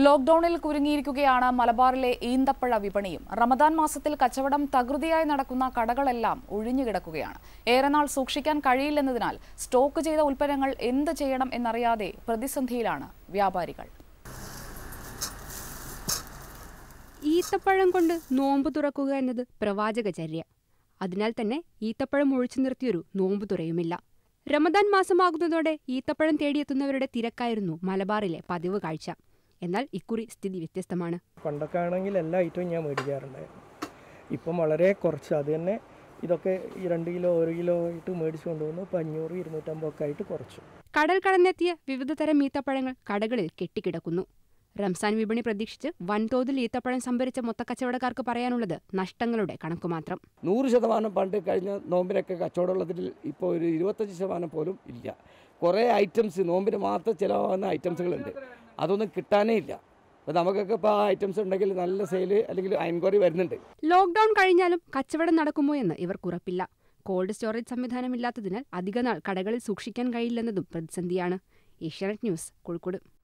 ലോക്ഡൌണിൽ കുരുങ്ങിയിരിക്കുകയാണ് മലബാറിലെ ഈന്തപ്പഴ വിപണിയും റമദാൻ മാസത്തിൽ കച്ചവടം തകൃതിയായി നടക്കുന്ന കടകളെല്ലാം ഒഴിഞ്ഞുകിടക്കുകയാണ് ഏറെ നാൾ സൂക്ഷിക്കാൻ കഴിയില്ലെന്നതിനാൽ സ്റ്റോക്ക് ചെയ്ത ഉൽപ്പന്നങ്ങൾ എന്ത് ചെയ്യണം എന്നറിയാതെ പ്രതിസന്ധിയിലാണ് വ്യാപാരികൾ ഈത്തപ്പഴം കൊണ്ട് നോമ്പ് തുറക്കുക എന്നത് പ്രവാചകചര്യ അതിനാൽ തന്നെ ഈത്തപ്പഴം ഒഴിച്ചു നിർത്തിയൊരു നോമ്പ് തുറയുമില്ല റമദാൻ മാസമാകുന്നതോടെ ഈത്തപ്പഴം തേടിയെത്തുന്നവരുടെ തിരക്കായിരുന്നു മലബാറിലെ പതിവ് കാഴ്ച എന്നാൽ ഇക്കുറി സ്ഥിതി വ്യത്യസ്തമാണ് പണ്ടൊക്കെ ആണെങ്കിൽ എല്ലാ ഐറ്റവും ഞാൻ മേടിക്കാറുണ്ടായിരുന്നു ഇപ്പം വളരെ കുറച്ച് അത് തന്നെ ഇതൊക്കെ ഈ രണ്ട് കിലോ ഒരു കിലോ ആയിട്ട് മേടിച്ചു കൊണ്ടുവന്നു ഇപ്പം അഞ്ഞൂറ് ഇരുന്നൂറ്റമ്പതൊക്കെ ആയിട്ട് കുറച്ചു കടൽ കടന്നെത്തിയ വിവിധ തരം ഈത്തപ്പഴങ്ങൾ കടകളിൽ കെട്ടിക്കിടക്കുന്നു റംസാൻ വിപണി പ്രതീക്ഷിച്ച് വൻതോതിൽ ഈത്തപ്പഴം സംഭരിച്ച മൊത്തക്കച്ചവടക്കാർക്ക് പറയാനുള്ളത് നഷ്ടങ്ങളുടെ കണക്കു മാത്രം നൂറ് ശതമാനം പണ്ട് കഴിഞ്ഞ നോമ്പിനൊക്കെ കച്ചവടമുള്ളതിൽ ഇപ്പോൾ ഒരു ഇരുപത്തഞ്ച് ശതമാനം പോലും ഇല്ല കുറേ ഐറ്റംസ് നോമ്പിന് മാത്രം ചിലവാകുന്ന ഐറ്റംസുകളുണ്ട് അതൊന്നും കിട്ടാനേ ഇല്ല അപ്പോൾ നമുക്കൊക്കെ ഇപ്പോൾ ആ ഐറ്റംസ് ഉണ്ടെങ്കിൽ നല്ല സെയിൽ അല്ലെങ്കിൽ എൻക്വയറി വരുന്നുണ്ട് ലോക്ഡൌൺ കഴിഞ്ഞാലും കച്ചവടം നടക്കുമോ എന്ന് ഇവർക്കുറപ്പില്ല കോൾഡ് സ്റ്റോറേജ് സംവിധാനമില്ലാത്തതിനാൽ അധികനാൾ കടകളിൽ സൂക്ഷിക്കാൻ കഴിയില്ലെന്നതും പ്രതിസന്ധിയാണ് ഏഷ്യാനെറ്റ് ന്യൂസ് കോഴിക്കോട്